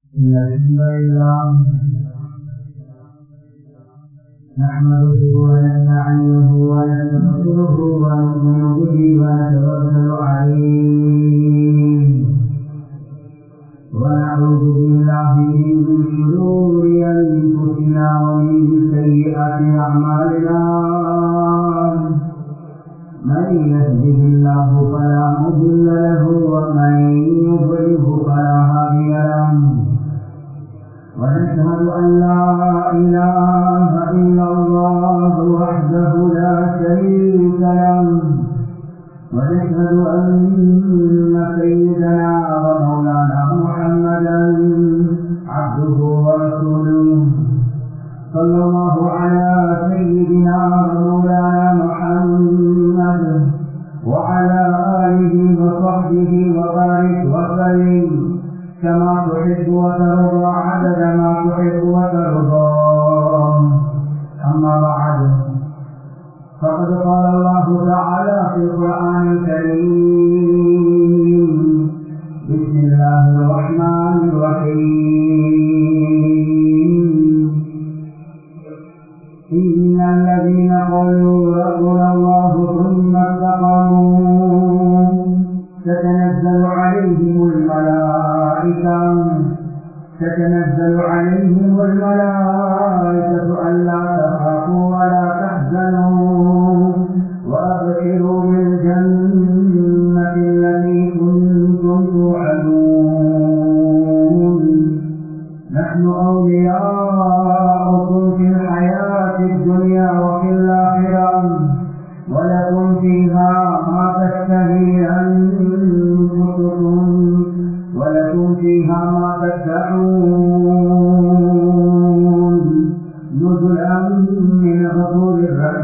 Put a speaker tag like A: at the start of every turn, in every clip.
A: إن الحمد لله نحمده ونستعينه ونستغفره ونؤمن به ونتوكل عليه ونعوذ بالله من شرور أنفسنا ومن سيئات أعمالنا من يهده الله فلا مضل له ومن يضلله فلا هادي له ونشهد أن لا إله إلا الله وحده لا شريك له ونشهد أن سيدنا ومولانا محمدا عبده ورسوله صلى الله على سيدنا ومولانا محمد وعلى آله وصحبه وبارك وسلم كما تحب وترضى عدد ما تحب وترضى أما بعد فقد قال الله تعالى في القرآن الكريم بسم الله الرحمن الرحيم إن الذين قالوا ربنا الله ثم استقاموا تتنزل عليهم الملائكة تتنزل عليهم الملائكة ألا تخافوا ولا تحزنوا وأبشروا بالجنة التي كنتم توعدون نحن أولياؤكم في الحياة الدنيا وفي الآخرة ولكم فيها ما تشتهي أنفسكم ولكم فيها ما تدعون نزلا من غفور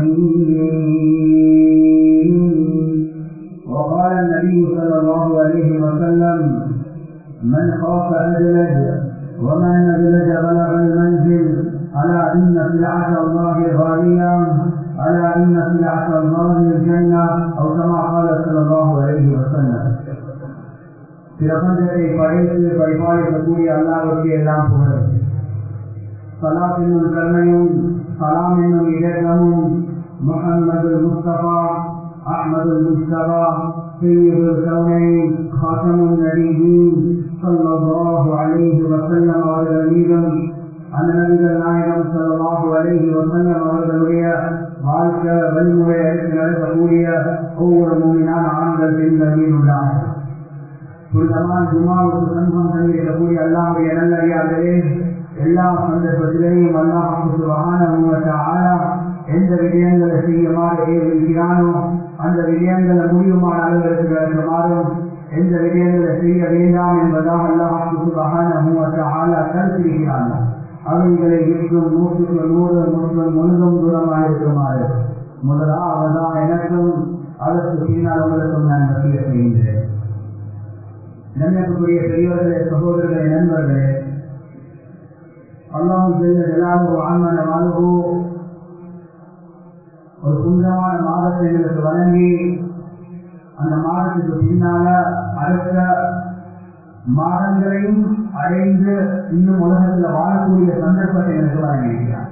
A: رحيم وقال النبي صلى الله عليه وسلم من خاف أدلج ومن أدلج بلغ المنزل ألا إن سلعة الله غالية ألا إن سلعة الله الجنة أو كما قال صلى الله عليه وسلم பிரபஞ்சத்தை படைத்து பரிபாலிக்கக்கூடிய அல்லாவுக்கு எல்லாம் புகழும் சலாத் என்னும் கருணையும் சலாம் என்னும் இலக்கமும் முகமது முஸ்தபா அஹமது முஸ்தபா سيد الكونين خاتم النبيين صلى الله عليه وسلم على نبيهم அந்த நபிகள் நாயகம் சல்லாஹு அலைஹி வசல்லம் அவர்களுடைய வாழ்க்கை வழிமுறை எடுத்து நடக்கக்கூடிய ஒவ்வொரு மூமினான ஆண்கள் பெண்கள் மீதுள்ளார்கள் புனிதமான ஜுமாவுக்கு சமூகம் தந்திருக்கக்கூடிய அல்லாவுடைய நல்லறியார்களே எல்லா சந்தர்ப்பத்திலேயும் அல்லாஹ் ஆனா எந்த விடயங்களை செய்யுமாறு ஏவிருக்கிறானோ அந்த விடயங்களை முடியுமான அளவிற்கு விளக்குமாறும் எந்த விடயங்களை செய்ய வேண்டாம் என்பதாக அல்லாஹ் ஆனா கருத்திருக்கிறாங்க அவைகளை விற்கும் நூற்றுக்கு நூறு முழுவதும் முழுதும் தூரமாக இருக்குமாறு முதலாவதான் எனக்கும் அதற்கு பின்னால் உங்களுக்கும் நான் வசிய செய்கின்றேன் நன்மைக்குரிய பெரியவர்களே சகோதரர்களே நண்பர்களே அல்லாஹ் செய்த எல்லாரும் ஆன்மன வாழ்வோ ஒரு புனிதமான மாதத்தை எங்களுக்கு வழங்கி அந்த மாதத்துக்கு பின்னால அடுத்த மாதங்களையும் அடைந்து இன்னும் உலகத்தில் வாழக்கூடிய சந்தர்ப்பத்தை எனக்கு வழங்கியிருக்கிறார்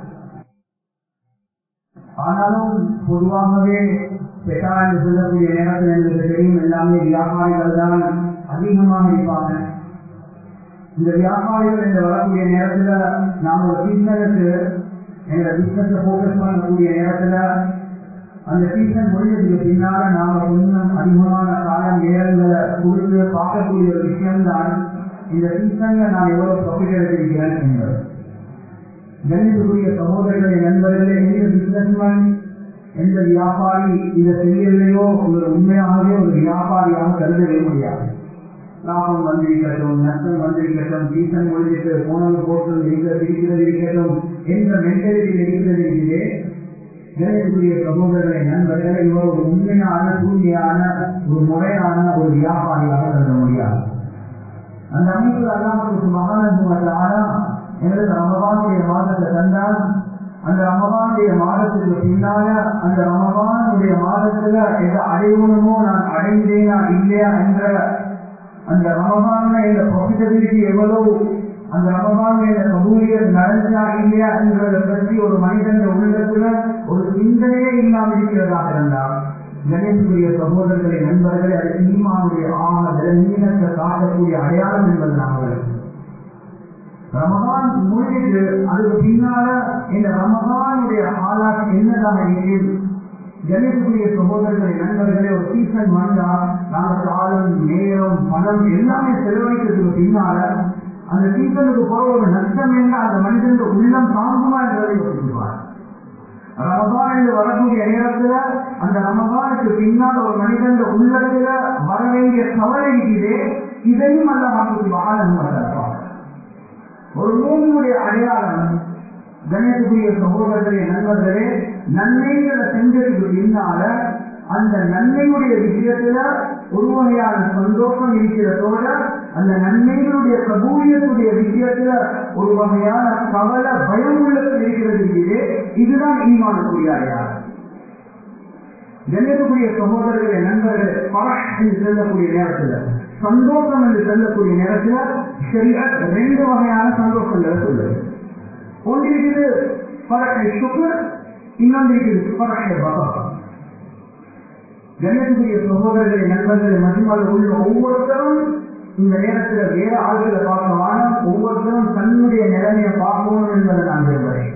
A: ஆனாலும் பொதுவாகவே பெட்டா என்று சொல்லக்கூடிய நேரத்தில் எங்களுக்கு தெரியும் எல்லாமே வியாபாரிகள் தான் அதிகமாக இருப்பாங்க இந்த வியாபாரிகள் இந்த வரக்கூடிய நேரத்துல நாம ஒரு பிசினஸுக்கு எங்க பிசினஸை போக்கஸ் பண்ணக்கூடிய நேரத்துல அந்த சீசன் முடிஞ்சதுக்கு பின்னால நாம கொஞ்சம் அதிகமான காலம் நேரங்களை கொடுத்து பார்க்கக்கூடிய ஒரு விஷயம்தான் இந்த சீசன்ல நான் எவ்வளவு ப்ராஃபிட் எடுத்திருக்கிறேன் என்பது கணிதத்துக்குரிய சகோதரர்களை நண்பர்களே எந்த பிசினஸ்மேன் எந்த வியாபாரி இதை செய்யலையோ ஒரு உண்மையாகவே ஒரு வியாபாரியாக கருதவே முடியாது லாபம் வந்திருக்கட்டும் நஷ்டம் வந்திருக்கட்டும் சீசன் முடிஞ்சிட்டு போனது போட்டு இருக்கிறது இருக்கிறது இருக்கட்டும் என்ற மென்டாலிட்டியில் இருக்கிறது இருக்கிறே கணிதத்துக்குரிய சகோதரர்களை நண்பர்களை இவர் ஒரு உண்மையான தூய்மையான ஒரு முறையான ஒரு வியாபாரியாக கருத முடியாது அந்த அமைப்பில் அல்லாமலுக்கு மகானந்துவதால எங்களுக்கு ரமபானுடைய மாதத்தை தந்தால் அந்த ரமபானுடைய மாதத்துக்கு பின்னால அந்த ரமபானுடைய மாதத்துல எதை அடையணுமோ நான் அடைந்தேனா இல்லையா என்ற அந்த ரமபான்ல இந்த ப்ராஃபிட்டபிலிட்டி எவ்வளவு அந்த ரமபானுடைய கபூலியத் நடந்தா இல்லையா என்றதை பற்றி ஒரு மனிதன் உள்ளத்துல ஒரு சிந்தனையே இல்லாமல் இருக்கிறதாக இருந்தால் கணேசுடைய சகோதரர்களை நண்பர்களை அது ஈமானுடைய ஆக பலவீனத்தை காட்டக்கூடிய அடையாளம் என்பது நாங்கள் ரமகான் முடிஞ்சு அதுக்கு பின்னால இந்த ரமகானுடைய ஆளாக என்னதாக இருக்கிறது கணேசனுடைய சகோதரர்களை நண்பர்களே ஒரு சீசன் வந்தா நாங்கள் காலம் நேரம் பணம் எல்லாமே செலவழிக்கிறதுக்கு பின்னால அந்த சீசனுக்கு போற ஒரு நஷ்டம் என்ன அந்த மனிதன் உள்ளம் தாங்குமா என்பதை யோசிப்பார் ரமதான் என்று வரக்கூடிய நேரத்துல அந்த ரமதானுக்கு பின்னால் ஒரு மனிதன் உள்ளத்துல வர வேண்டிய கவலை இருக்குது இதையும் அல்ல மாற்றி வாழ ஒரு மூவியுடைய அடையாளம் கணேசனுடைய சகோதரர்களே நண்பர்களே நன்மைகளை செஞ்சதுக்கு பின்னால அந்த நன்மையுடைய விஷயத்துல ஒரு வகையான சந்தோஷம் இருக்கிறதோட அந்த நன்மைகளுடைய கபூலியத்துடைய விஷயத்துல ஒரு வகையான கவலை பயம் உள்ளத்தில் இருக்கிறது இது இதுதான் ஈமானுக்குரிய அடையாளம் கண்ணியத்துக்குரிய சகோதரர்களே நண்பர்களே பரஷ் என்று செல்லக்கூடிய நேரத்துல சந்தோஷம் என்று செல்லக்கூடிய நேரத்துல சரியா ரெண்டு வகையான சந்தோஷங்களை சொல்லுது ஒன்று இருக்குது பரஷை சுகர் இன்னொன்று இருக்குது பரஷை பகவான் கண்ணியத்துக்குரிய சகோதரர்களை நண்பர்களை மதிமால் உள்ள ஒவ்வொருத்தரும் இந்த நேரத்துல வேற ஆள்களை பார்க்க வேணும் ஒவ்வொருத்தரும் தன்னுடைய நிலைமையை பார்க்கணும் என்பதை நான் விரும்புகிறேன்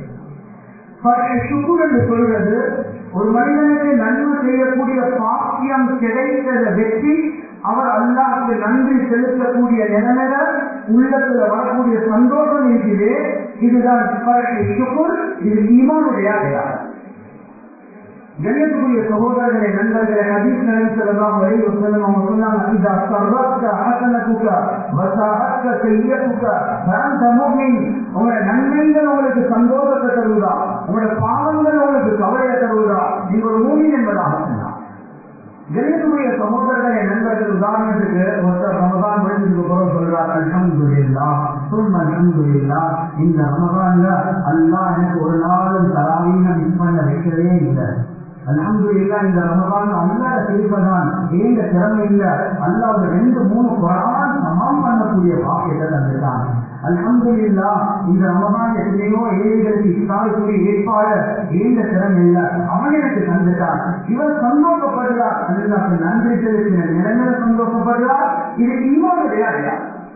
A: சுக்குர் என்று சொல்றது ஒரு மனிதனுக்கு நன்மை செய்யக்கூடிய பாக்கியம் கிடைத்தத வெற்றி அவர் அல்லாஹுக்கு நன்றி செலுத்தக்கூடிய நிலைமையில உள்ளத்துல வரக்கூடிய சந்தோஷம் இருக்குது இதுதான் சுக்குர் இது ஈமானுடைய அடையாளம் கண்ணியத்துக்குரிய சகோதரர்களை நண்பர்களை ஹதீஸ் நிலைத்தலாம் வரை செல்லும் அவங்க சொன்னாங்க இதா சர்வத்த ஹசனத்துக்க வசாஅத்த செய்யத்துக்க ஃபஅன்த முஃமின் உங்களோட நன்மைகள் உங்களுக்கு சந்தோஷத்தை தருவதா உங்களோட பாவங்கள் உங்களுக்கு கவலையை தருவதா நீங்க ஒரு மூமின் என்பதாக சொன்னார் கணிதத்துடைய சகோதரர்களை நண்பர்கள் உதாரணத்துக்கு ஒருத்தர் ரமதான் முடிஞ்சதுக்கு பிறகு சொல்றார் அல்ஹம்துலில்லா சும்ம அல்ஹம்துலில்லா இந்த ரமதான்ல அல்லாஹ் எனக்கு ஒரு நாளும் தராவீன மிஸ் பண்ண வைக்கவே இல்லை அல்ஹம்துலில்லா இந்த ரமதான் அல்லாத திருப்பதான் ஏங்க திறமை இல்ல அல்லாத ரெண்டு மூணு குரான் சமம் பண்ணக்கூடிய வாக்கியத்தை தந்துட்டான் அல்ஹம்துலில்லா இந்த ரமதான் எத்தனையோ ஏழைகளுக்கு இஸ்லாத்துடைய ஏற்பாடு ஏந்த திறமை இல்ல அவன் எனக்கு தந்துட்டான் இவர் சந்தோஷப்படுகிறார் அல்லாஹ்க்கு நன்றி செலுத்தின நிலைமையில சந்தோஷப்படுகிறார் இது இன்னொரு அடையா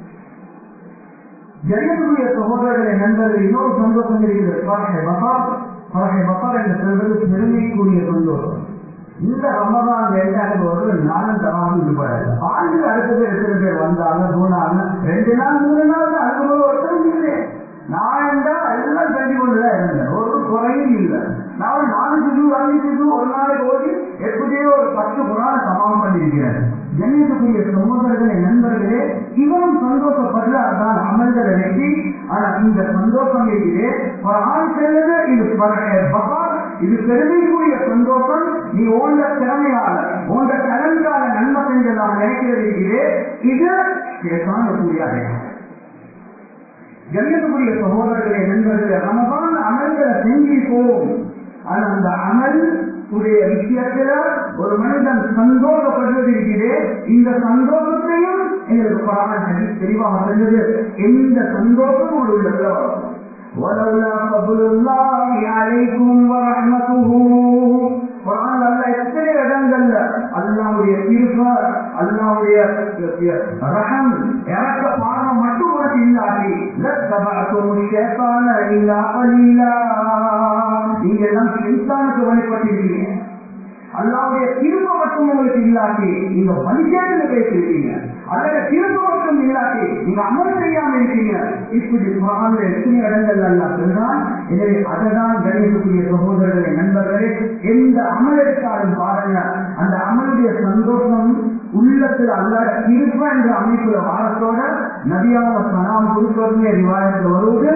A: ஜெயனுடைய சகோதரர்களை நண்பர்கள் இன்னொரு சந்தோஷம் இருக்கிறது பரஹை பசார் பரஹை பசார் என்ற சொல்வது பெருமைக்குரிய சந்தோஷம் இந்த ரமதான் ரெண்டாயிரம் ஒரு நானும் தராமல் ஈடுபடாது ஆண்டு அடுத்தது எத்தனை பேர் வந்தாங்க போனாங்க ரெண்டு நாள் மூணு நாள் அதுக்கு ஒருத்தரும் இல்லை நான் என்றா எல்லாம் செஞ்சு கொண்டுதான் இருந்தேன் ஒரு குறையும் இல்லை நான் ஒரு நாலு சுற்று அஞ்சு சுற்று ஒரு நாளைக்கு ஓடி எப்படியோ ஒரு பத்து புறான சமாளம் பண்ணியிருக்கிறேன் கண்ணியத்துக்குரிய சகோதரர்களே நண்பர்களே இவரும் சந்தோஷப்படுறார் தான் அமல்களை வெற்றி ஆனா இந்த சந்தோஷம் இருக்குது ஒரு ஆண் செல்வது இது பகவான் இது பெருமைக்குரிய சந்தோஷம் நீ ஓண்ட திறமையால ஓண்ட கலந்தால நன்மை செஞ்சதாக நினைக்கிறது இருக்குது இது கேட்காணக்கூடிய அடையாளம் கண்ணியத்துக்குரிய சகோதரர்களே நண்பர்களே ரமதான் அமல்களை செஞ்சிப்போம் ஆனா அந்த அமல் உடைய விஷயத்துல ஒரு மனிதன் சந்தோஷப்படுவது இருக்கிறே இந்த சந்தோஷத்தையும் எங்களுக்கு பராமரி தெளிவாக செஞ்சது எந்த சந்தோஷமும் ஒரு உள்ளத்துல வரும் ولولا فضل الله عليكم ورحمته குரான் அல்ல எத்தனை இடங்கள்ல அல்லாவுடைய தீர்ப்பார் அல்லாவுடைய ரகம் இறக்க பாடம் மட்டும் உனக்கு இல்லாட்டி சேத்தான இல்லா பலீலா நீங்க எல்லாம் சைத்தானுக்கு வழிபட்டிருக்கீங்க அல்லாவுடைய திரும்ப மட்டும் உங்களுக்கு இல்லாட்டி நீங்க மனுஷன்னு பேசிருக்கீங்க அல்லது திரும்ப மட்டும் இல்லாட்டி நீங்க அமல் செய்யாம இருக்கீங்க இப்படி குரான்ல எத்தனை இடங்கள் அல்ல சொல்றான் எனவே அததான் கணிதக்கூடிய சகோதரர்களை நண்பர்களே எந்த அமல் எடுத்தாலும் பாருங்க அந்த அமலுடைய சந்தோஷம் உள்ளத்தில் அல்லாத இருப்ப என்ற அமைப்புல வாரத்தோட நதியாக சனாம் கொடுப்பதுமே ரிவாயத்தில் வருவது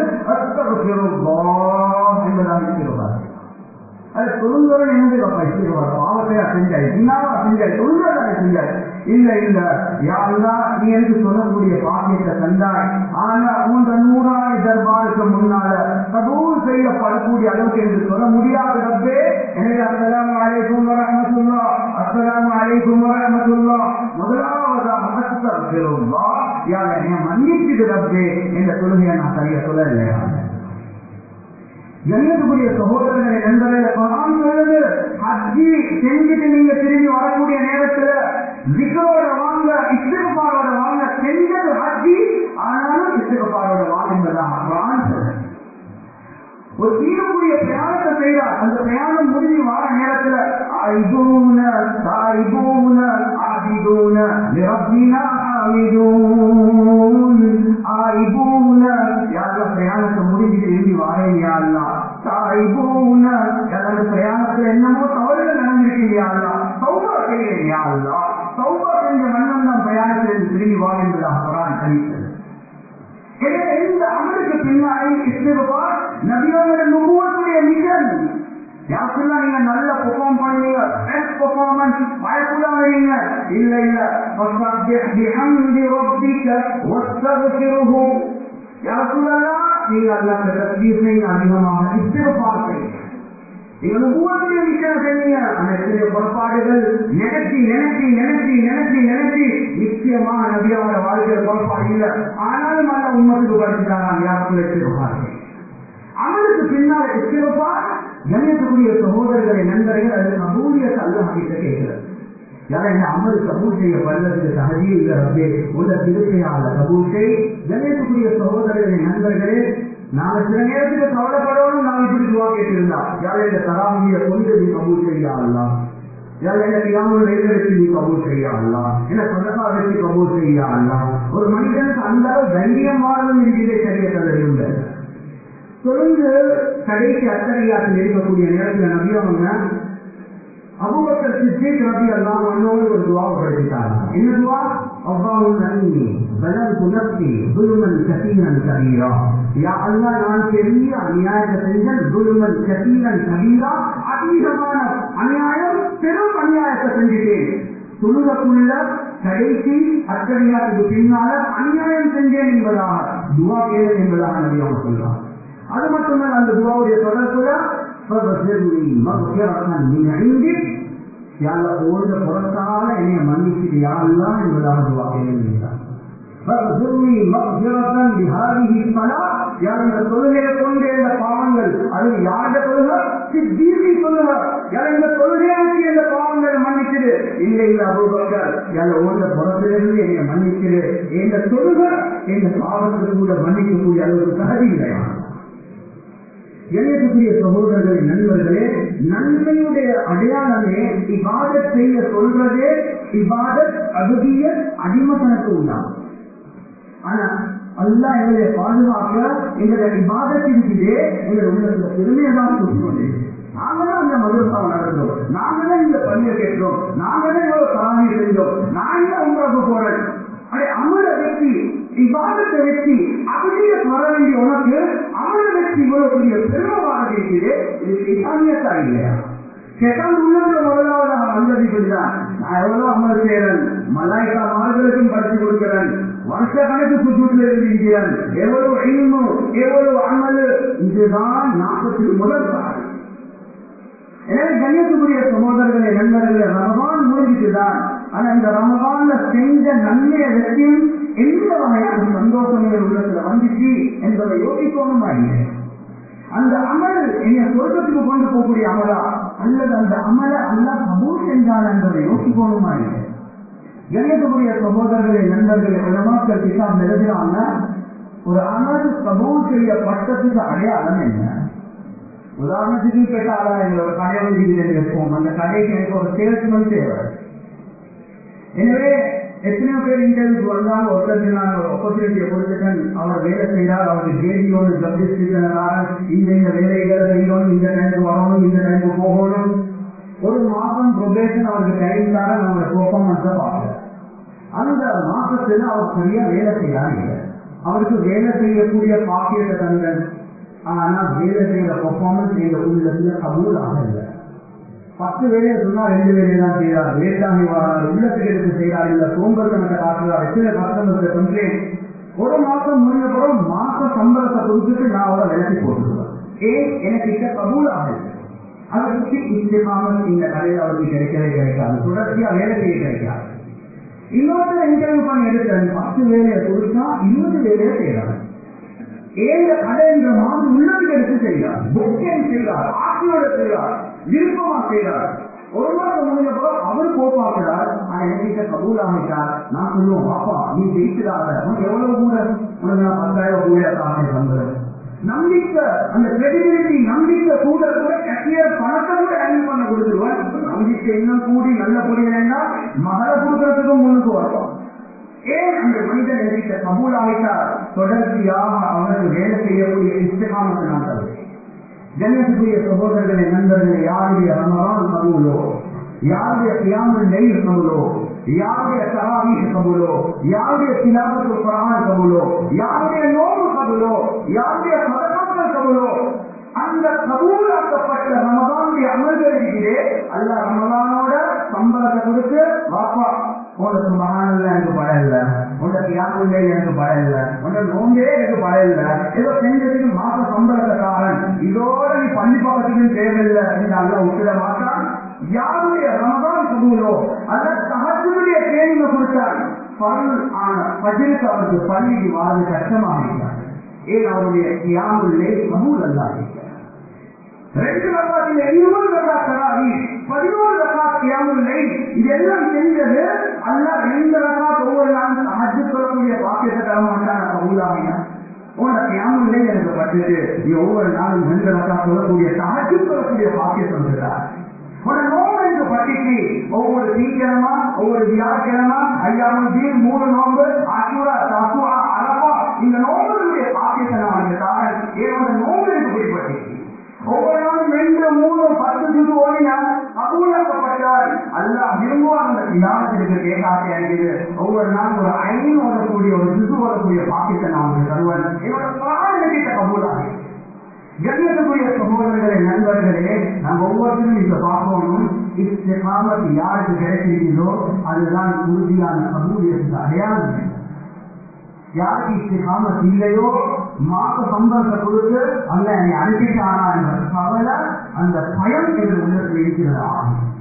A: என்பதாக இருக்கிறார் அது சொல்லுங்கன்னு என்னது வச்சிருவார் பாவத்தையா செஞ்சாய் இன்னாவா செஞ்சாய் சொல்றதா செஞ்சாய் இல்ல இல்ல யாருந்தா நீ எனக்கு சொல்லக்கூடிய பாக்கியத்தை தந்தாய் ஆனா உங்க நூறாய் தர்பாருக்கு முன்னால கபூல் செய்யப்படக்கூடிய அளவுக்கு என்று சொல்ல முடியாத ரப்பே எனவே அஸ்லாம் அலைக்கும் வரமத்துல்லா அஸ்லாம் அலைக்கும் வரமத்துல்லா முதலாவதாக அஸ்தர் யார் என்னை மன்னிச்சுட்டு ரப்பே என்ற தொழுகையை நான் சரியா சொல்ல இல்லையா கண்ணியத்துக்குரிய சகோதரர்களை நண்பர்களை குரான் சொல்லுது ஹஜ்ஜி செஞ்சுட்டு நீங்க திரும்பி வரக்கூடிய நேரத்துல திகரோட வாங்க இஸ்திகபாரோட வாங்க செஞ்சது ஹஜ்ஜி ஆனாலும் இஸ்திகபாரோட வாங்க என்பதாக குரான் சொல்லுது ஒரு தீரக்கூடிய பிரயாணத்தை செய்யறார் அந்த பிரயாணம் முடிஞ்சு வர நேரத்துல ஐபூன தாய்பூன ஆபிதூன நிரப்பினா ஆவிதூன் ஆய்பூன யார பிரயாணத்தை முடிஞ்சு திரும்பி வாரேன் யாருலாம் தாய்பூன யாராவது பிரயாணத்துல என்னமோ தவறுகள் நடந்திருக்கீங்க யாருலாம் சௌபா செய்யறேன் யாருலாம் சௌபா செஞ்ச மன்னன் தான் பிரயாணத்திலிருந்து திரும்பி வா என்பதாக குரான் அறிவித்தது எனவே எந்த அமலுக்கு பின்னாடி இஸ்திகபார் நபியோட நுபுவத்துடைய மிஷன் யாருக்கெல்லாம் நீங்க நல்ல பெர்ஃபார்ம் பண்ணுவீங்க பெஸ்ட் பெர்ஃபார்மன்ஸ் பயப்படாதீங்க இல்ல இல்ல فسبح بحمد ربك واستغفره யாருக்கெல்லாம் நீங்க அல்லாஹ் தஸ்பீஹ் செய்யுங்க அதிகமாக இஸ்திகபார் செய்யுங்க நீங்க நுபுவத்துடைய மிஷன் செய்யுங்க அந்த எத்தனை புறப்பாடுகள் நினைச்சி நினைச்சி நினைச்சி நினைச்சி நினைச்சி நிச்சயமா நபியோட வாழ்க்கையில புறப்பாடு இல்லை ஆனாலும் அல்ல உண்மத்துக்கு படிச்சுட்டாங்க யாருக்குள்ள இஸ்திகபார் அமலுக்கு பின்னால் இஸ்திகபார் கண்ணியத்துக்குரிய சகோதரர்களை நண்பர்கள் அது கபூலியத்தை அல்லாஹ் கிட்ட கேட்கிறது யாரா இந்த அமல் கபூல் செய்யப்படுறதுக்கு சகஜி இல்ல ரப்பே உள்ள திருப்பையால கபூல் செய் கண்ணியத்துக்குரிய சகோதரர்களை நண்பர்களே நாங்க சில நேரத்துக்கு கவலைப்படணும் நாங்க இப்படி துவா கேட்டிருந்தா யாரை இந்த தராமிய கொண்டு நீ கபூல் செய்யலாம் யாரை இந்த கிராமம் வச்சு நீ கபூல் செய்யலாம் என்ன சொந்தமா வச்சு கபூல் செய்யலாம் ஒரு மனிதனுக்கு அந்த அளவு தைரியமானதும் இருக்கிறே சரியத்தில் இருந்தது தொடர்ந்து கடைசி அத்தகையாத்தில் இருக்கக்கூடிய நேரத்தில் நபி அவங்க அபுபக்கர் சித்திக் ரபி எல்லாம் ஒன்னோடு ஒரு துவாவை படித்தாங்க என்ன துவா அவ்வாவும் நன்னி பலன் நப்சி துலுமன் கசீரன் கபீரா யா அல்லா நான் பெரிய அநியாயத்தை செஞ்சேன் துலுமன் கசீரன் கபீரா அதிகமான அநியாயம் பெரும் அநியாயத்தை செஞ்சுட்டேன் துணுகக்குள்ள கடைசி அத்தகையாத்துக்கு பின்னால அநியாயம் செஞ்சேன் என்பதாக துவா கேளு என்பதாக நபி அவங்க சொல்றாங்க அது மட்டுமல்ல அந்த துவாவுடைய தொடர்புல فَبَشِّرْنِي مَغْفِرَةً مِنْ عِنْدِكَ யா அல்லாஹ் ஓடுற புறத்தால என்னை மன்னிச்சு யா அல்லாஹ் என்பதாக துவா கேளுங்கிறார் فَبَشِّرْنِي مَغْفِرَةً بِهَذِهِ الصَّلَاةِ யா இந்த தொழுகையை கொண்டு இந்த பாவங்கள் அது யாருடைய தொழுகை சித்தீர்வி தொழுகை யா இந்த தொழுகையை வச்சு இந்த பாவங்களை மன்னிச்சிடு இல்லை இல்ல அபூபக்கர் யா ஓடுற புறத்திலிருந்து என்னை மன்னிச்சிடு இந்த தொழுகை இந்த பாவத்துக்கு கூட மன்னிக்கக்கூடிய அளவுக்கு தகுதி இல்லையா எண்ணத்துக்குரிய சகோதரர்களை நண்பர்களே நன்மையுடைய அடையாளமே இபாதத் செய்ய சொல்றதே இபாதத் அகுதிய அடிமத்தனத்து உண்டாகும் ஆனா அல்லா எங்களை பாதுகாக்க எங்களுடைய இபாதத் இருக்குது எங்களுடைய உள்ளத்துல பெருமையை தான் கொடுக்கணும் நாங்க தான் அந்த மதுரசாவை நடந்தோம் நாங்க தான் இந்த பணியை கேட்டோம் நாங்க தான் இவ்வளவு தராமி செஞ்சோம் நான் தான் உங்களுக்கு போறேன் அடே அமர வெற்றி இவ்வாதத்தை வெற்றி அப்படியே வர வேண்டிய உனக்கு அமர வெற்றி இவ்வளவு பெரிய பெருமவாக இருக்குது இது இஸ்லாமியத்தா இல்லையா கேட்டால் உள்ளத்துல முதலாவதாக வந்ததிப்படிதான் நான் எவ்வளவு அமல் செய்யறேன் மலாய்க்கா மார்களுக்கும் படிச்சு கொடுக்கிறேன் வருஷ கணக்கு சுற்றுல இருக்கிறேன் எவ்வளவு இல்மு எவ்வளவு அமல் இதுதான் நாற்பத்தி முதல் பாடு எனவே கண்ணியத்துக்குரிய சகோதரர்களை நண்பர்களே ரமபான் முடிஞ்சுட்டுதான் ஆனா இந்த ரமபான்ல செஞ்ச நன்மையை வெற்றியும் எந்த வகையான சந்தோஷங்கள் உள்ளத்துல வந்துச்சு என்பதை யோசிக்கணுமா இல்லை அந்த அமல் என்னை சொர்க்கத்துக்கு கொண்டு போகக்கூடிய அமலா அல்லது அந்த அமலை அல்ல கபூல் செஞ்சால் என்பதை யோசிக்கணுமா இல்லை கணியத்துக்குரிய சகோதரர்களை நண்பர்களை உலமாக்கள் கிட்டாம் எழுதுறாங்க ஒரு அமல் கபூல் செய்யப்பட்டதுக்கு அடையாளம் என்ன உதாரணத்துக்கு கேட்டாலா எங்க ஒரு கடை வந்து வைப்போம் அந்த கடைக்கு எனக்கு ஒரு சேல்ஸ்மேன் தேவை எனவே எத்தனையோ பேர் இன்டர்வியூக்கு வந்தாங்க ஒருத்தருக்கு நான் ஒரு ஆப்பர்ச்சுனிட்டியை கொடுத்துட்டேன் அவர் வேலை செய்தார் அவருக்கு ஜேடியோடு ஜப் டிஸ்ட்ரிக்ட் இந்த இந்த வேலைகளை செய்யணும் இந்த டைமுக்கு வரணும் இந்த டைமுக்கு போகணும் ஒரு மாதம் ப்ரொபேஷன் அவருக்கு டைம் தர நம்ம பெர்ஃபார்மன்ஸை பார்க்கல அந்த மாசத்துல அவர் சரியா வேலை செய்யறாங்க அவருக்கு வேலை செய்யக்கூடிய பாக்கியத்தை தந்தன் ஆனா வேலை செய்யற பெர்ஃபார்மன்ஸ் எங்க உள்ளத்துல கபூலாக இல்லை பத்து வேலையை சொன்னா ரெண்டு வேலையை தான் செய்யறார் லேட்டாகி வரார் உள்ளத்துக்கு எடுத்து செய்யறார் இல்ல சோம்பல் கணக்கை காட்டுறார் எத்தனை கஸ்டமர்ஸ் கம்ப்ளைண்ட் ஒரு மாசம் முடிஞ்ச பிறகு மாச சம்பளத்தை கொடுத்துட்டு நான் அவரை விலக்கி போட்டுருவேன் ஏன் எனக்கு கிட்ட கபூல் ஆகுது அதற்கு இஸ்லாமல் இந்த கடையில் அவருக்கு கிடைக்கவே கிடைக்காது தொடர்ச்சியா வேலை செய்ய கிடைக்காது இன்னொருத்தர் இன்டர்வியூ பண்ணி எடுக்கிறது பத்து வேலையை கொடுத்தா இருபது வேலையை செய்யறாரு ஏழு கடை என்ற மாதிரி உள்ளது எடுத்து செய்கிறார் புக்கேன் செய்கிறார் ஆசையோட செய்கிறார் விருப்பமா செய்கிறார் ஒரு மாதம் முடிஞ்ச போது அவர் கோப்பாக்குறார் ஆனா என்கிட்ட கபூல் ஆகிட்டார் நான் சொல்லுவோம் பாப்பா நீ ஜெயிக்கிறாத உனக்கு எவ்வளவு கூட உனக்கு நான் பத்தாயிரம் கூட தானே தந்துடுறேன் நம்பிக்கை அந்த கிரெடிபிலிட்டி நம்பிக்கை கூட கூட கட்டியர் பணத்தை கூட ஹேண்டில் பண்ண கொடுத்துருவேன் நம்பிக்கை இன்னும் கூடி நல்ல புரியலைன்னா மகளை கொடுக்கறதுக்கும் முன்னுக்கு வருவோம் ஏன் அந்த மனிதன் எதிர்த்த கபூல் ஆகிட்டார் தொடர்ச்சியாக அவர்கள் வேலை செய்யக்கூடிய இஷ்டகாமத்தை நான் தருவேன் ஜன்னத்துக்குரிய சகோதரர்களை நண்பர்களை யாருடைய ரமலான் கபூலோ யாருடைய கியாமல் நெய் கபூலோ யாருடைய தராவீஷ் கபூலோ யாருடைய சிலாபத்து குரான் கபூலோ யாருடைய நோவு கபூலோ யாருடைய சதகாக்கள் கபூலோ அந்த கபூலாக்கப்பட்ட ரமதானுடைய அமல்கள் இருக்கிறே அல்ல ரமதானோட சம்பளத்தை கொடுத்து வாப்பா உனக்கு மகானில் எனக்கு படம் இல்லை உனக்கு யாருமே எனக்கு படம் இல்லை உனக்கு நோம்பே எனக்கு படம் இல்லை ஏதோ செஞ்சதுக்கு மாச சம்பளத்தக்காரன் இதோட நீ பள்ளி பக்கத்துக்கும் தேவையில்லை என்று அல்ல விட்டுட மாட்டான் யாருடைய ரமதான் கபூலோ அந்த சகத்துடைய தேனிமை கொடுத்தார் பருள் ஆன பஜிருக்கு அவருக்கு பள்ளிக்கு வாழ்ந்து கஷ்டமாக இருக்கிறார் ஏன் அவருடைய யாருள்ளே கபூல் அல்லாது ரெண்டு ரகாத்தில் இருபது ரகா தராவி பதினோரு ரகா கியாமுல்லை இதெல்லாம் செஞ்சது அல்ல ரெண்டு ரகா ஒவ்வொரு நாளும் சஹஜ் சொல்லக்கூடிய வாக்கியத்தை தர மாட்டான் கபூலாமியா உன்னோட கியாமுல்லை எனக்கு பட்டுட்டு நீ ஒவ்வொரு நாளும் ரெண்டு ரகா சொல்லக்கூடிய சஹஜ் சொல்லக்கூடிய வாக்கியம் சொல்கிறார் உன நோம்பு என்று பட்டிக்கு ஒவ்வொரு தீக்கிழமா ஒவ்வொரு வியாழக்கிழமா ஐயாவும் தீர் மூணு நோம்பு அசூரா தசுவா அரபா இந்த நோம்புடைய பாக்கியத்தை நான் உனக்கு தாரேன் ஏன் நோம்பு என்று குறிப்பிட்டிருக்கு ஒவ்வொரு நாளும் ரெண்டு மூணு பத்து சுது ஓடினால் கபூலாக்கப்பட்டால் அல்லாஹ் விரும்புவான் அந்த தியானத்திற்கு கேட்காதே அடிக்குது ஒவ்வொரு நாளும் ஒரு ஐந்து ஓடக்கூடிய ஒரு சுது ஓடக்கூடிய பாக்கியத்தை நான் உங்களுக்கு தருவேன் என்னோட பிராணகிட்ட கபூலாக கண்ணியத்துக்குரிய சகோதரர்களே நண்பர்களே நாம் ஒவ்வொருத்தரும் இப்ப பார்க்கணும் இஸ்திகாமத் யாருக்கு கிடைச்சிருக்கிறதோ அதுதான் உறுதியான கபூலியத்துக்கு அடையாளம் யாருக்கு இஸ்திகாமத் இல்லையோ மாச சம்பளத்தை கொடுத்து அல்ல என்னை அனுப்பிட்டானா என்ற கவலை அந்த பயம் என்று உள்ளத்தில் இருக்கிறதா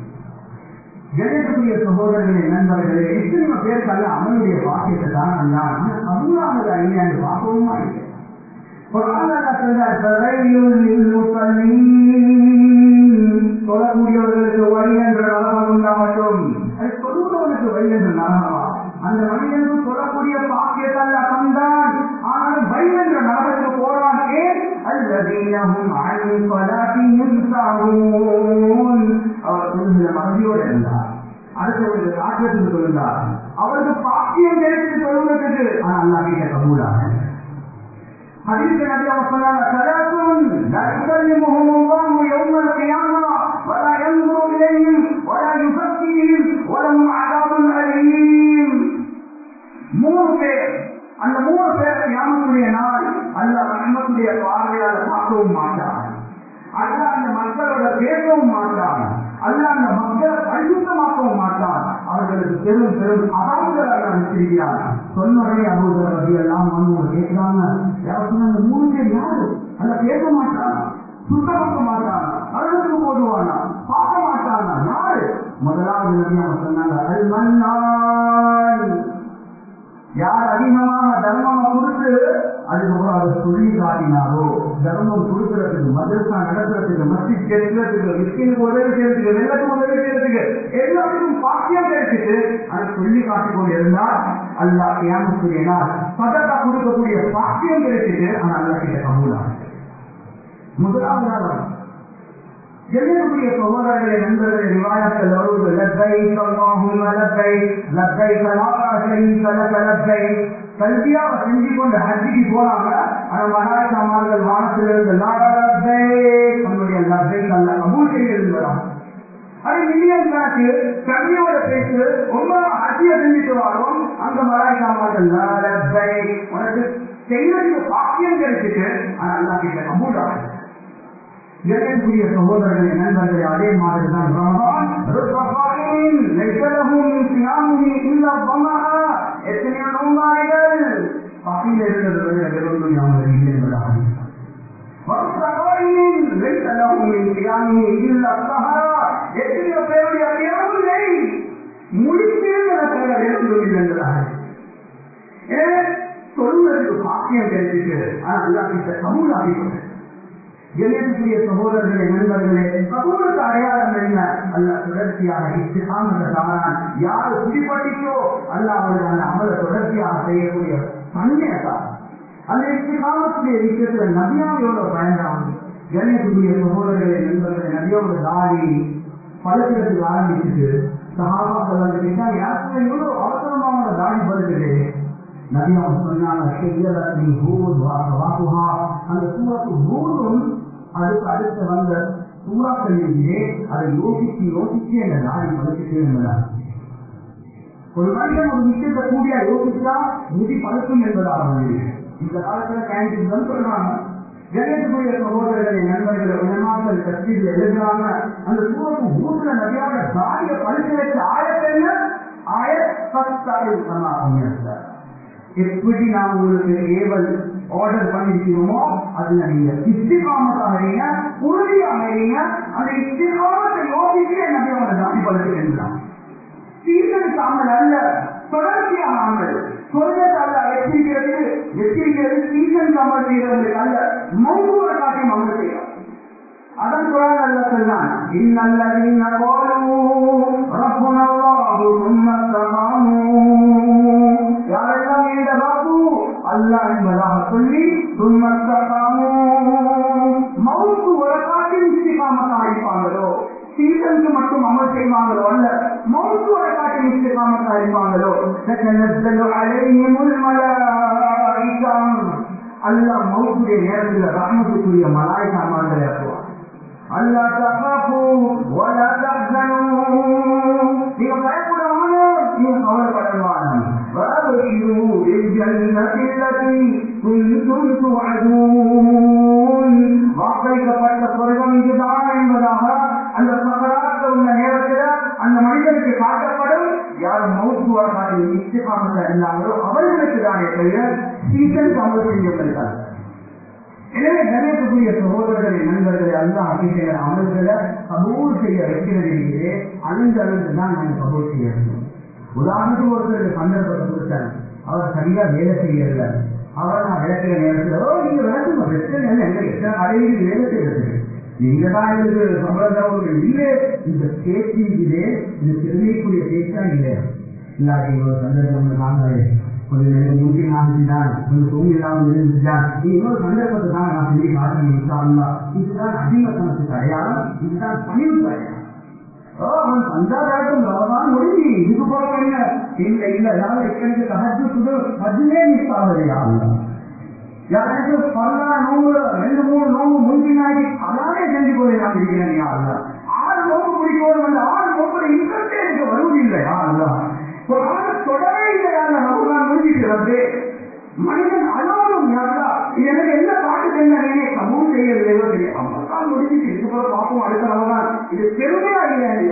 A: கணேசக்கூடிய சகோதரர்களே நண்பர்களே எத்தனை பேருக்கு அல்ல அவனுடைய வாக்கியத்தை தான் அல்ல கபூலானது ஐயா என்று பார்க்கவும் இல்லை சொல்லக்கூடியவர்களுக்கு வழி என்ற நலமம் உண்டாகட்டும் அது சொல்லுவவனுக்கு வழி என்ற நலமா அந்த மனிதனுக்கு சொல்லக்கூடிய பாக்கியத்தல்ல தந்தான் ஆனால் வழி என்ற நலனுக்கு போறான் ஏன் அல்லதீனமும் அணி பலாத்தியும் சாகும் அவர் கொஞ்சம் மகிழ்ச்சியோடு இருந்தார் அடுத்தவர்களுக்கு காற்றத்துக்கு சொல்லுந்தார் அவருக்கு பாக்கியம் கிடைத்து சொல்லுவதற்கு ஆனால் அல்லாஹ் கபூலாக حديث النبي صلى الله عليه وسلم ثلاث لا يكلمهم الله يوم القيامة ولا ينظر إليهم ولا يزكيهم ولهم عذاب أليم மூணு பேர் அந்த மூணு பேர் கியாமத்துடைய நாள் அல்ல ரஹ்மத்துடைய பார்வையால் பார்க்கவும் மாட்டான் அல்ல அந்த மக்களோட பேசவும் மாட்டான் அல்ல அந்த மக்களை பரிசுத்தமாக்கவும் மாட்டான் அவர்களுக்கு பெரும் பெரும் அதாவுகள் அல்ல வச்சிருக்கிறார் சொன்னவரை அபூதர் ரவி எல்லாம் வந்து கேட்கிறாங்க யாரும் அந்த மூணு பேர் யாரு அல்ல பேச மாட்டானா சுத்தமாக்க மாட்டானா அழுதுக்கு போடுவானா பார்க்க மாட்டானா யாரு முதலாவது நபி அவங்க சொன்னாங்க அல் மன்னான் யார் அதிகமாக தர்மம் கொடுத்து அதுக்கப்புறம் அதை சொல்லி காட்டினாரோ தர்மம் கொடுக்கறதுக்கு மதரசா நடத்துறதுக்கு மஸ்ஜித் கேட்கறதுக்கு விஸ்கினுக்கு உதவி செய்யறதுக்கு வெள்ளத்துக்கு உதவி செய்யறதுக்கு எல்லாத்துக்கும் பாக்கியம் கிடைச்சிட்டு அதை சொல்லி காட்டிக் கொண்டு இருந்தால் அல்லா ஏமாத்துறியனால் சதக்கா கொடுக்கக்கூடிய பாக்கியம் கிடைச்சிட்டு ஆனா அல்லா கிட்ட கபூலாக முதலாவது நாள் ஜெயக்கூடிய சகோதரர்களை நண்பர்களை ரிவாயத்தில் வருவது லத்தை அல்லாஹும் லத்தை லத்தை கலாரா ஷரீக லக லத்தை கல்வியாக செஞ்சு கொண்டு ஹஜ்ஜிக்கு போறாங்க ஆனா மகாராஜாமார்கள் வானத்திலிருந்து லத்தை நம்முடைய லத்தை அல்ல கபூல் செய்திருந்தாங்க அது மில்லியன் கணக்கு கல்வியோட பேசு ரொம்ப ஹஜ்ஜிய செஞ்சுட்டு வரோம் அங்க மலாய்க்காமார்கள் லத்தை உனக்கு செய்வதற்கு பாக்கியம் கிடைச்சிட்டு ஆனா அல்லா கிட்ட கபூல் ஆகுது இறையக்கூடிய சகோதரர்களை நண்பர்களே அதே மாதிரி தான் ரமதான் எத்தனையோ நோம்பாளிகள் பகையில் இருக்கிறது விட வெறும் ஞாபகம் இல்லை என்பதாக எத்தனையோ பேருடைய அறியாமல் முடித்திருந்த சொல்லுவாங்க எடுத்து சொல்லியிருந்தாங்க எனவே சொல்வதற்கு பாக்கியம் கிடைச்சிட்டு ஆனா அல்லாஹ் சமூக ஆகிக்கொண்டு கணேசனுடைய சகோதரர்களே நண்பர்களே சகோதரத்து அடையாளம் என்ன அல்ல தொடர்ச்சியாக இஸ்திகாமத்தான் யாரு பிடிபட்டிச்சோ அல்ல அவர்கள் அந்த அமல தொடர்ச்சியாக செய்யக்கூடிய தன்மையத்தான் அந்த இஸ்திகாமத்துடைய விஷயத்துல நபியாவையோட பயன்தான் கணேசனுடைய சகோதரர்களே நண்பர்களே நபியோட தாடி பழுக்கிறதுக்கு ஆரம்பிச்சுட்டு சகாபாக்கள் வந்து கேட்டா யாருக்கும் எவ்வளவு அவசரமான தாடி பழுக்குது நபியாவும் சொன்னாங்க ஷெய்யலத்தி ஹூத் வாக்குஹா அந்த சூரத்து ஹூதும் அதுக்கு அடுத்து வந்த சூறாக்களிலேயே அதை யோசிச்சு யோசிச்சு அந்த நாடி படுத்துட்டு என்பதாக ஒரு மனிதன் ஒரு விஷயத்தை கூடிய யோசிச்சா முடி படுத்தும் என்பதாக இந்த காலத்துல கேண்டீன் தான் சொல்றாங்க கணேசனுடைய சகோதரர்களை நண்பர்களை உணமாக்கள் கட்சியில் எழுதுறாங்க அந்த சூரத்து ஊர்ல நிறைய தாடிய படுத்து வச்ச ஆயத்தை ஆயத்தாவில் சொன்னாங்க எப்படி நான் உங்களுக்கு ஏவல் ஆர்டர் பண்ணிருக்கிறோமோ அதுல நீங்க இஸ்திகாமத்தாக இருங்க உறுதியாக இருங்க அந்த இஸ்திகாமத்தை யோசிச்சு என்ன அவனை தாண்டி படுத்துகின்றான் சீசனுக்கு அமல் அல்ல தொடர்ச்சியான அமல் சொல்றது அல்ல எச்சரிக்கிறது எச்சரிக்கிறது சீசனுக்கு அமல் செய்யறவங்களுக்கு அல்ல மௌகுவ காட்டியும் அமல் செய்யலாம் அதன் குரான் அல்ல சொன்னான் இன்னல்லதீன قالوا ربنا الله ثم استقاموا யாரெல்லாம் இந்த ரப்பு அல்லாஹ் என்பதாக சொல்லி ثم استقاموا மவுத்து ஒரு காட்டில் இஸ்திகாமத்தாக இருப்பாங்களோ சீசனுக்கு மட்டும் அமல் செய்வாங்களோ அல்ல மவுத்து ஒரு காட்டில் இஸ்திகாமத்தாக இருப்பாங்களோ تتنزل عليهم الملائكة அல்லாஹ் மவுத்துடைய நேரத்தில் ரஹ்மத்துக்குரிய மலாய்க்கா மாதிரி ஆக்குவார் அல்லா தகாஃபு வலா தஹ்சனு நீங்க பயப்படாம நீங்க கவலைப்படவானம் وابشروا بالجنة التي كنتم توعدون வாக்களிக்கப்பட்ட சொர்க்கம் இதுதான் என்பதாக அந்த சகராத்த உள்ள நேரத்தில் அந்த மனிதனுக்கு காட்டப்படும் யார் மௌத்துவார்கள் நிச்சயமாக இருந்தாங்களோ அவர்களுக்கு தானே தவிர சீசன் அமல் செஞ்சவர்கள் எனவே கணேசக்குரிய சகோதரர்களை நண்பர்களை அல்ல அபிஷேக அமல்களை கபூர் செய்ய வைக்கிறதிலேயே அந்த அளவுக்கு தான் நாங்கள் கபூர் செய்ய வேண்டும் உதாரணத்துக்கு ஒருத்தருக்கு சந்தர்ப்பத்தை கொடுத்தேன் அவர் சரியா வேலை செய்யல அவர் நான் விளக்கிற நேரத்தில் ஓ நீங்க விளக்குங்க பிரச்சனை இல்லை எங்க எத்தனை கடையில் வேலை செய்யறது நீங்க தான் இதுக்கு சம்பளம் இல்லை இந்த பேச்சிலே இந்த திருமைக்குரிய பேச்சா இல்லை இல்லாட்டி ஒரு சந்தர்ப்பம் நாங்கள் கொஞ்சம் எனக்கு மூட்டி ஆகிட்டான் கொஞ்சம் தூங்கி இல்லாமல் இருந்துட்டான் நீ இன்னொரு சந்தர்ப்பத்தை தான் நான் சொல்லி காட்டணும் இதுதான் அதிகத்தனத்துக்கு அடையாளம் இதுதான் பணிவு அடையாளம் அவன் பஞ்சாபாட்டும் ரமதான் முடிஞ்சு இதுக்கு போற என்ன இல்ல இல்ல யாரும் எக்கடிக்கு தகச்சு சுடு அதுவே மிஸ் ஆகுது யாரும் யாராச்சும் பல்லா நோம்பு ரெண்டு மூணு நோம்பு முன்பினாடி அதானே செஞ்சு கொண்டு நான் இருக்கிறேன் யாருல ஆறு நோம்பு பிடிக்கணும் அந்த ஆறு நோம்புல இன்ட்ரெஸ்டே எனக்கு வருவதில்லை யாருல ஒரு ஆள் தொடவே இல்லை யாருல ரமதான் முடிஞ்சிட்டு மனிதன் அலோனும் யாரா எனக்கு என்ன பாட்டு செஞ்சானே சமூகம் செய்யறதோ தெரியும் அப்பதான் முடிஞ்சிட்டு இதுக்கு போல பார்ப்போம் அடுத்த ரமதான் இது பெருமையா இல்லையோ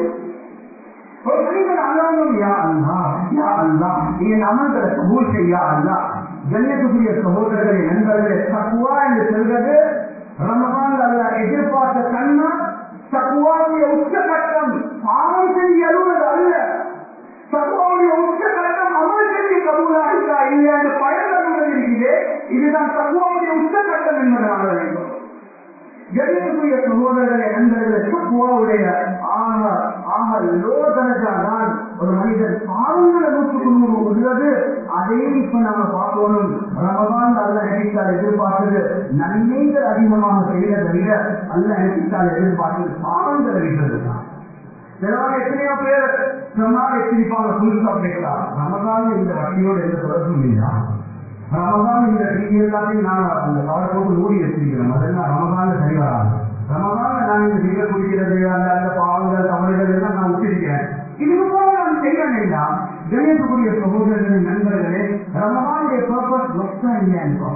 A: ஒரு மனிதன் அலோனும் யா அல்லா யா அல்லா என் அமல்களை கபூல் செய்யா அல்லா கண்ணியத்துக்குரிய சகோதரர்களை நண்பர்களே தக்குவா என்று சொல்வது ரமதான் அல்ல எதிர்பார்த்த கண்ணா தக்குவாவுடைய உச்சகட்டம் பாவம் செஞ்சு அழுவது அல்ல தக்குவாவுடைய உச்சகட்டம் அமல் செஞ்சு கபூலா இருக்கா இல்லையா என்று பயன்படுவது இருக்கிறது இதுதான் தக்குவாவுடைய உச்சகட்டம் என்பதை நாட வேண்டும் கண்ணியத்துக்குரிய சகோதரர்களை நண்பர்களே தக்குவாவுடைய ஆக ஆக லோதனஜா தான் ஒரு மனிதன் பாவங்களை நூற்றுக்கு நூறு உள்ளது அதையும் இப்ப நாம பார்க்கணும் ரமதான் அல்ல நினைத்தால் எதிர்பார்த்தது நன்மைகள் அதிகமாக செய்யறதை விட அல்ல நினைத்தால் எதிர்பார்த்தது பாவங்களை விடுறது தான் சிலவங்க எத்தனையோ பேர் சொன்னால் எச்சரிப்பாங்க புதுசா கேட்கலாம் ரமதான் இந்த வட்டியோடு எந்த தொடர்பும் இல்லையா ரமதான் இந்த டிவி எல்லாத்தையும் நான் அந்த கவலை போட்டு மூடி வச்சிருக்கிறேன் அதெல்லாம் ரமதான் சரி வராது ரமதான் நான் இந்த சிகர் குடிக்கிறது அந்த அந்த பாவங்கள் தவறுகள் எல்லாம் நான் விட்டிருக்கிறேன் இதுக்கு போக நான் செய்ய வேண்டாம் கணேசக்குரிய சகோதரர்களே நண்பர்களே ரமதானுடைய பர்பஸ் மொத்தம் இல்லையா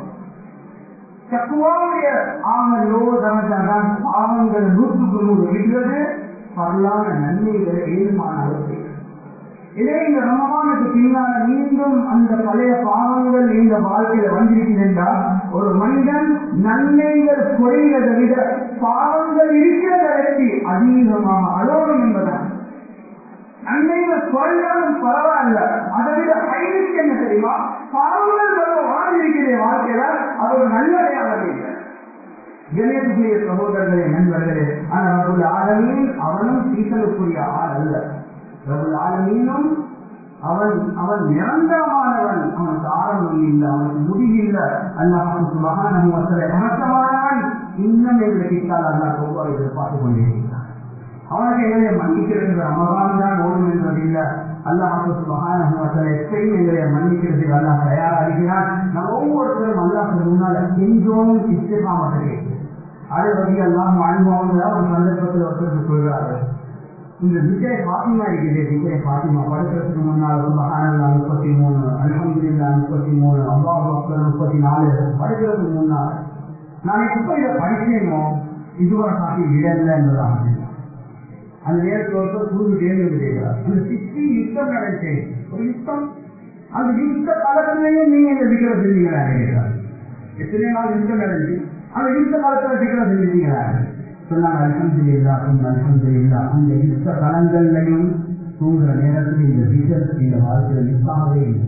A: தக்குவாவுடைய ஆமலோ தமதான் பாவங்கள் நூற்றுக்கு நூறு விடுவது பரலான நன்மைகளை ஏழுமான அளவு இதே இந்த ரமமானுக்கு பின்னால மீண்டும் அந்த பழைய பாவங்கள் இந்த வாழ்க்கையில வந்திருக்கிறதென்றால் ஒரு மனிதன் நன்மைகள் குறைகிறதை விட பாவங்கள் இருக்கிறத வச்சு அதிகமாக அலோகம் என்பதான் நன்மையில குறைஞ்சாலும் பரவாயில்ல அதை விட ஹைலைட் என்ன தெரியுமா பாவங்கள் வரும் வாழ்ந்திருக்கிற வாழ்க்கையில அது ஒரு நல்ல அடையாளம் இல்லை கணேசுக்குரிய சகோதரர்களே நண்பர்களே ஆனா ரபுல் ஆலமீன் அவனும் சீசலுக்குரிய ஆள் அல்ல ரபுல் ஆலமீனும் அவன் அவன் நிரந்தரமானவன் அவனுக்கு ஆரம்பம் இல்லை அவனுக்கு முடிவில்லை அல்லாஹ் மகான் மக்களை மகத்தமானவன் இன்னும் எங்களுக்கு கிட்டால் அல்லாஹ் ஒவ்வொரு எதிர்பார்த்து கொண்டிருக்கிறான் அவனுக்கு எங்களை மன்னிக்கிறது ரமதான் தான் ஓடும் என்பது இல்லை அல்லாஹ் மகான் எப்பயும் எங்களை மன்னிக்கிறதுக்கு அல்லாஹ் தயாரா இருக்கிறான் நம்ம ஒவ்வொருத்தரும் அல்லாஹ் முன்னால செஞ்சோம் இஷ்டமாமட்டே அது வந்து எல்லாம் அனுபவம் ஒரு சந்தர்ப்பத்தில் ஒருத்தருக்கு சொல்றாரு இந்த விஜய பாத்திமா இருக்குது விஜய பாத்திமா படுக்கிறதுக்கு முன்னால் மகானல்லா முப்பத்தி மூணு அல்ஹம்துல்லா முப்பத்தி மூணு அல்லாஹ் அக்பர் முப்பத்தி நாலு படுக்கிறதுக்கு முன்னால் நான் எப்போ இதை படிச்சேனோ இதுவரை காட்டி விடல என்பதாக அந்த நேரத்தில் ஒருத்தர் தூங்கி தேர்ந்து விடுகிறார் அந்த சித்தி யுத்தம் நடந்துச்சு ஒரு யுத்தம் அந்த யுத்த காலத்திலேயும் நீங்க இந்த விக்கிரம் செஞ்சீங்களா கேட்கிறார் எத்தனை நாள் யுத்தம் நடந்துச்சு அந்த யுத்த காலத்துல விக்கிரம் செஞ்சீங்களா சொன்னாங்க அல்ஹம்துல்லா அல்ஹம்துல்லா அந்த யுத்த களங்கள்லையும் தூங்குற நேரத்தில் இந்த விக்கிரம் இந்த வாழ்க்கையில் நிற்காமவே இல்லை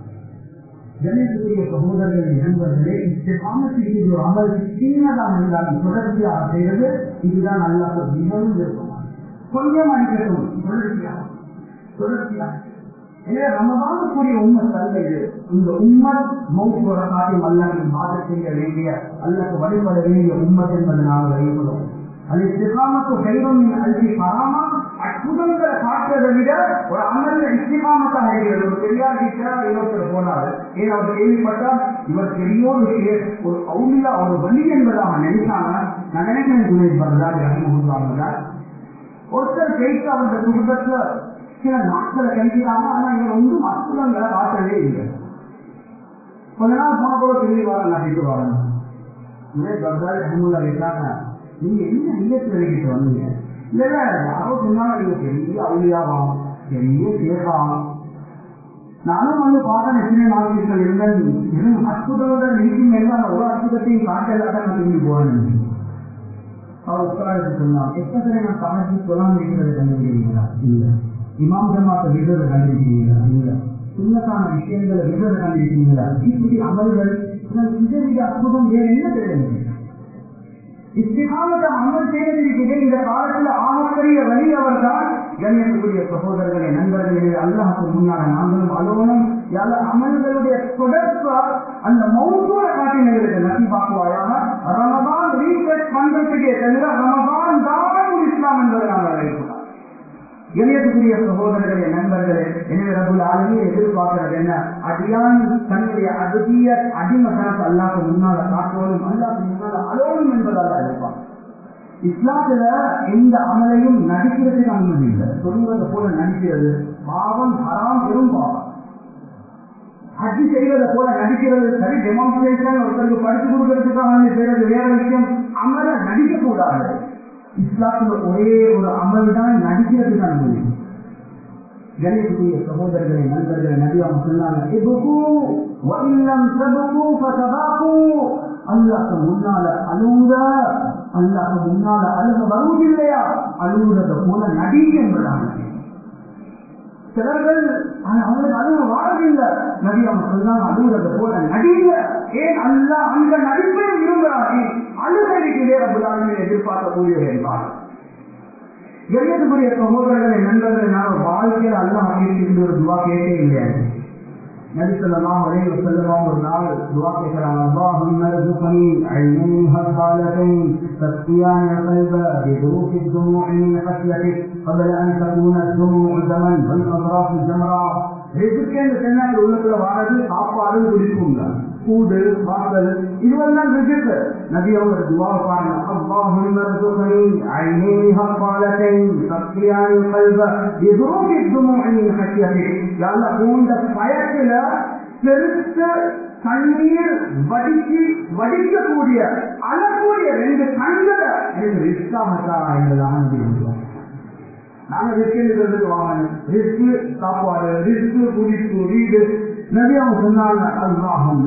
A: கணேசனுடைய சகோதரர்களின் நண்பர்களே இஸ்லாமத்தில் இது ஒரு அமல் சின்னதாக இருந்தாலும் தொடர்ச்சியாக செய்வது இதுதான் அல்லாத மிகவும் விருப்பம் கொஞ்சம் அடிக்கட்டும் தொடர்ச்சியா தொடர்ச்சியா எனவே ரமதான் கூடிய உண்மை தந்தை இது இந்த உண்மை மௌத்து ஒரு காட்டியும் அல்லாஹ் மாத செய்ய வேண்டிய அல்லாஹ் வழிபட வேண்டிய உண்மை என்பதை நாங்கள் அறிவுகிறோம் அது இஸ்லாமத்து தெய்வம் அல்வி பராமா அற்புதங்களை காட்டுறதை விட ஒரு அமல்ல இஸ்லாமத்தாக இருக்கிறது ஒரு பெரியார் டீச்சரா இன்னொருத்தர் போனாரு ஏன் அவர் கேள்விப்பட்டால் இவர் பெரியோர் ஒரு அவுலியா ஒரு வழி என்பதாக நினைச்சாங்க நான் நினைக்கிறேன் துணை பரதாரி ரஹிமஹுல்லாங்க ஒருத்தர் ஜெயித்து அவங்க குடும்பத்துல சில நாட்களை கழிக்கிறாங்க ஆனா இவர் ஒன்றும் அற்புதங்களை காட்டவே இல்லை கொஞ்ச நாள் போன போல திரும்பி வர நடித்து வரணும் இதே பர்தாரி ரஹமுல்லா கேட்டாங்க நீங்க என்ன நியத்து வெளிக்கிட்டு வந்தீங்க இல்ல இல்ல யாரோ சொன்னாங்க நீங்க பெரிய அவுளியாவாம் பெரிய சேவாம் நானும் வந்து பார்த்தேன் எத்தனை நாட்கள் இருந்தேன் இன்னும் அற்புதங்கள் இருக்கும் எல்லாம் ஒரு அற்புதத்தையும் காட்டலாதான் நான் திரும்பி போறேன் அவர் உட்கார்ந்து சொன்னார் எத்தனை நான் சமைச்சு சொல்லாம இருக்கிறது கண்டுபிடிக்கிறீங்களா இல்ல இமாம் ஜமாத்த விடுறத கண்டுபிடிக்கிறீங்களா இல்ல சுண்ணத்தான விஷயங்களை விடுறத கண்டுபிடிக்கிறீங்களா இப்படி அமல்கள் வித அற்புதம் வேற என்ன தெரியும் இஸ்திகாமத்தை அமல் செய்திருக்கிறே இந்த காலத்துல ஆகப்பெரிய வழி அவர் தான் கண்ணியத்துக்குரிய சகோதரர்களே நண்பர்களே அல்லாஹுக்கு முன்னால நாங்களும் அலுவலும் யார அமல்களுடைய தொடர்பு அந்த மௌத்தோட காட்டினர்களுக்கு நசி பார்க்குவாயாக ரமதான் ரீசெட் பண்றதுக்கே தவிர ரமதான் தான் இஸ்லாம் என்பதை நாங்கள் அறிவிக்கிறோம் இணையத்துக்குரிய சகோதரர்களே நண்பர்களே எனவே ரபுல் ஆளுமே எதிர்பார்க்கிறது என்ன அடியான் தன்னுடைய அதிக அடிமகனத்தை அல்லாத முன்னால காட்டுவதும் அல்லாத முன்னால அலோனும் என்பதால் இருப்பான் இஸ்லாத்துல எந்த அமலையும் நடிக்கிறதுக்கு அனுமதி இல்லை சொல்லுவது போல நடிக்கிறது பாவம் ஹராம் பெரும் பாவம் ஹஜ்ஜி செய்வதை போல நடிக்கிறது சரி டெமான்ஸ்ட்ரேஷன் ஒருத்தருக்கு படித்து கொடுக்கறதுக்காக செய்யறது வேற விஷயம் அமல நடிக்க கூடாது இஸ்லாத்துல ஒரே ஒரு அமல் தான் நடிக்கிறதுக்கு அனுமதி கணேசனுடைய சகோதரர்களை நண்பர்களை நபியாம சொன்னாங்க அல்லாஹ் முன்னால அழுவுத அல்லாஹ் முன்னால அழுக வருவதில்லையா அழுகுறத போல நடிக என்பதாக சிலர்கள் அவங்களுக்கு அழுக வாழவில்லை நபி அவங்க சொன்னாங்க அழுகுறத போல நடிக ஏன் அல்ல அந்த நடிப்பை விரும்புகிறாரே அழுகைக்கு வேறு எதிர்பார்க்கக்கூடிய என்பார் எழுதக்கூடிய சகோதரர்களை நண்பர்கள் நான் வாழ்க்கையில் அல்ல அப்படின்னு ஒரு துவா கேட்டே இல்லையா நபி சொல்லலாம் ஒரே சொல்லலாம் ஒரு நாள் துவா கேட்கிறாங்க اللهم ارزقني عينين هبالتين تسقيان القلب بذروف الدموع من خشيتك قبل ان تكون الدموع زمن والاطراف جمرا ரிசுக்கேன்னு சொன்னா உள்ளத்துல வாழது சாப்பாடு குடிக்குங்க கூடு வாசல் இதுவெல்லாம் ரிசுக்கு நபி அவங்க துவா பாருங்க اللهم ارزقني عينين هبالتين تسقيان القلب بذروف الدموع من خشيتك يا الله உந்த பயத்துல பெருத்த கண்ணீர் வடிச்சு வடிக்கக்கூடிய அழக்கூடிய ரெண்டு கண்களை எனக்கு ரிஸ்காகத்தா என்பதாக நம்பி நாங்க ரிஸ்க் வாங்கணும் ரிஸ்க் சாப்பாடு ரிஸ்க் குடிப்பு வீடு நிறைய சொன்னாங்க அல்லாஹும்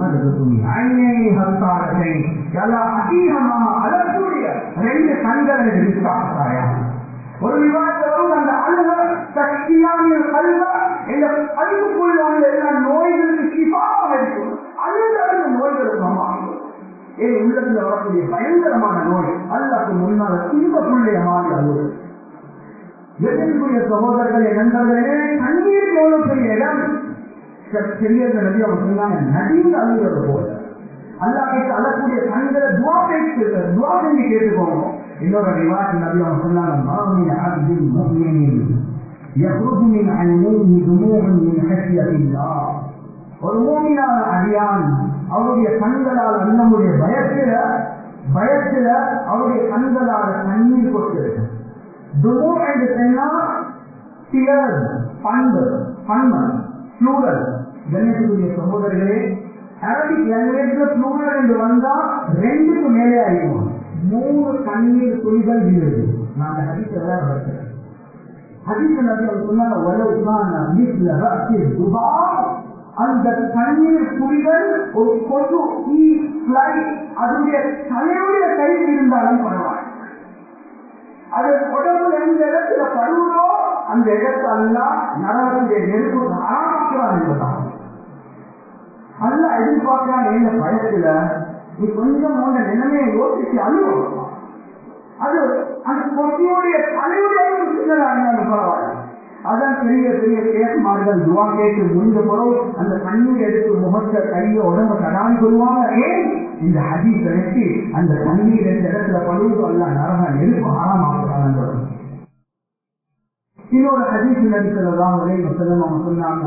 A: அதிகமாக அழக்கூடிய ரெண்டு கண்களை ரிஸ்காகத்தாயா ஒரு விவாதத்தோடு அந்த அழுக சக்தியான கல்வ இந்த அழுகுக்குள்ள உள்ள எல்லா நோய்களுக்கு சிபாவாக இருக்கும் அழுத அந்த நோய்களுக்கு அம்மாகும் என் உள்ளத்துல வரக்கூடிய பயங்கரமான நோய் அல்லாக்கு முன்னால துன்பக்குள்ளே மாறி அழுது எதிர்ப்புரிய சகோதரர்களே நண்பர்களே கண்ணீர் எவ்வளவு பெரிய இடம் பெரிய நதி அவங்க சொன்னாங்க நதியில் அழுகிறது போல அல்லாஹ்வுக்கு அழக்கூடிய கண்களை துவா பேச்சு துவா செஞ்சு கேட்டுக்கோங்க இன்னொரு ரிவாயத் நபி அவங்க சொன்னாங்க மாமின் அப்தின் முஃமினின் يخرج من عينيه دموع من خشية الله ஒரு மூமினான அடியான் அவருடைய கண்களால் அண்ணமுடைய பயத்தில பயத்தில அவருடைய கண்களால் கண்ணீர் கொட்டிருக்கு துமு என்று சொன்னா பியர் பண்பு பண்பு ஃப்ளூரல் கண்ணியத்துக்குரிய சகோதரர்களே அரபிக் லாங்குவேஜ்ல ஃப்ளூரல் என்று வந்தா ரெண்டுக்கு மேலே ஆயிடுவோம் மூணு கண்ணீர் துளிகள் விழுது நான் அந்த ஹதீஸை வேற படிக்கிறேன் ஹதீஸ் நபி அவர் சொன்னாங்க வலவுமான மிஸ்ல ரத்தி துபா அந்த தண்ணீர் புலிகள் ஒரு கொசு ஈ ஃப்ளை அதனுடைய தலையுடைய கையில் இருந்தாலும் பரவாயில்லை அது உடம்புல எந்த இடத்துல படுவதோ அந்த இடத்தை அல்ல நரகத்துடைய நெருப்பு ஆரம்பிக்கிறான் என்பதான் அல்ல எதிர்பார்க்கிறான் எந்த பயத்துல நீ கொஞ்சம் உங்க நிலைமையை யோசிச்சு அழுவணும் அது அந்த கொட்டியுடைய தலையுடைய இருந்தாலும் பரவாயில்லை அதான் பெரிய பெரிய கேட்மார்கள் துவா கேட்டு முடிந்த பிறகு அந்த கண்ணீர் எடுத்து முகத்தை கையை உடம்ப கடாணி கொள்வாங்க ஏன் இந்த ஹதீஸ் வச்சு அந்த கண்ணீர் எந்த இடத்துல பழுவதோ அல்ல நரக நெருப்பு ஆரமாக்குறாங்க இன்னொரு ஹதீஸ் நடிக்கிறதாம் ஒரே வசனம் அவங்க சொன்னாங்க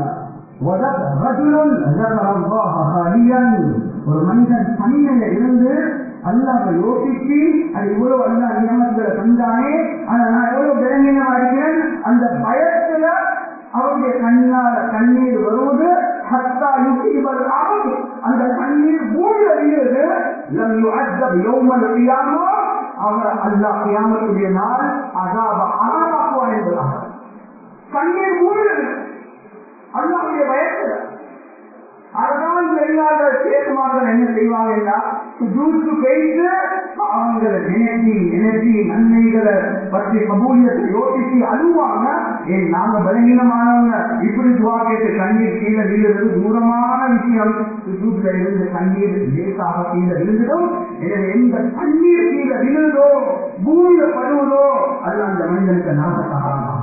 A: ஒரு மனிதன் தனிமையில இருந்து அல்லாஹ் யோசிச்சு அது இவ்வளவு அல்லா நியமங்களை தந்தானே ஆனா நான் எவ்வளவு விலங்கினமா இருக்கிறேன் அந்த பயத்துல அவருடைய கண்ணால கண்ணீர் வருவது ஹத்தா யுசிபல் ஆகும் அந்த கண்ணீர் மூடி அறிகிறது லம் யுஅத்தப் யௌமல் கியாமா அவர் அல்லாஹ் கியாமத்துடைய நாள் அதாப ஆரமாக்குவான் என்பதாக கண்ணீர் மூடுகிறது அல்லாஹ்வுடைய பயத்துல அதுதான் தெரியாத சேகுமார்கள் என்ன செய்வாங்கன்னா சுஜூத்து பேசி அவங்களை நினைச்சி நினைச்சி நன்மைகளை பற்றி கபூலியத்தை யோசிச்சு அழுவாங்க ஏன் நாங்க பலகீனமானவங்க இப்படி துவா கேட்டு கண்ணீர் கீழே விழுறது தூரமான விஷயம் சுஜூத்துல இருந்து கண்ணீர் லேசாக கீழே விழுந்ததும் எனவே எந்த கண்ணீர் கீழே விழுதோ பூமியில படுவதோ அது அந்த மனிதனுக்கு நாசகாரமாக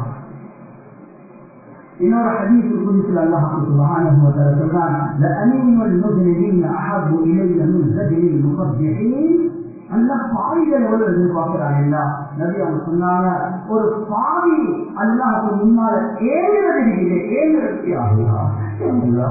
A: இன்னொரு ஹதீஸ் குதிசில் அல்லாஹ் சுப்ஹானஹு வ தஆலா சொல்றான் லஅனீம் المذنبين احب الي من زجر المقبحين அல்லாஹ் பாவிகள் எவ்வளவு எதிர்பார்க்கிறான் இல்ல நபி அவங்க சொன்னாங்க ஒரு பாவி அல்லாஹுக்கு முன்னால ஏழுகிறது இருக்குது ஏழுகிறது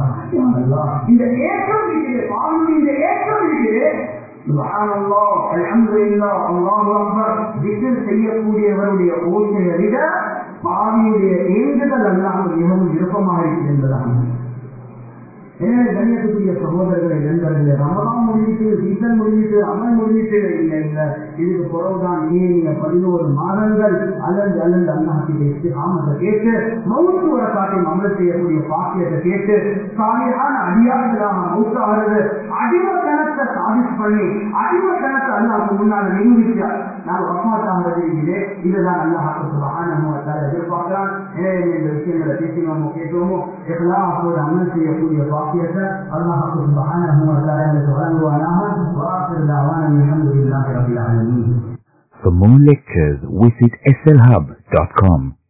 A: இந்த ஏற்றம் இருக்குது பாவி இந்த ஏற்றம் இருக்குது சுபஹானல்லாஹ் அல்ஹம்துலில்லாஹ் அல்லாஹு அக்பர் திக்ர் செய்யக்கூடியவருடைய ஓய்வை விட பாவியுடைய ஏங்குதல் அல்லாஹ் மிகவும் விருப்பமாக இருக்கிறது என்பதாக எனவே கண்ணியத்துக்குரிய சகோதரர்களை நண்பர்களே ரமதான் முடிவிட்டு சீசன் முடிவிட்டு அமல் முடிவிட்டு இல்லை இல்லை இதுக்கு பிறகுதான் நீங்க நீங்க பதினோரு மாதங்கள் அலந்து அலந்து அல்லாஹி பேசி ஆமத்தை கேட்டு மௌத்து ஒரு காட்டையும் அமல் செய்யக்கூடிய பாக்கியத்தை கேட்டு சாலையான அடியார்களாக மௌத்தாகிறது அடிமத்தனத்தை சாதிச்சு பண்ணி அடிமத்தனத்தை அல்லாஹுக்கு முன்னால் நிரூபித்தார் நான் வப்பாத்தாகிறது இதிலே இதுதான் அல்லாஹாக்கு சுபஹானஹு எதிர்பார்க்கிறான் எனவே இந்த விஷயங்களை பேசினோமோ கேட்டோமோ எல்லாம் அமல் செய்யக்கூடிய பாக்கியத்தை அல்லாஹாக்கு சுபஹானஹு எங்களுக்கு வழங்குவானாக வாசல் தாவான அல்ஹம்துலில்லாஹி ரபில் ஆலமீன்
B: For more lectures, visit slhub.com.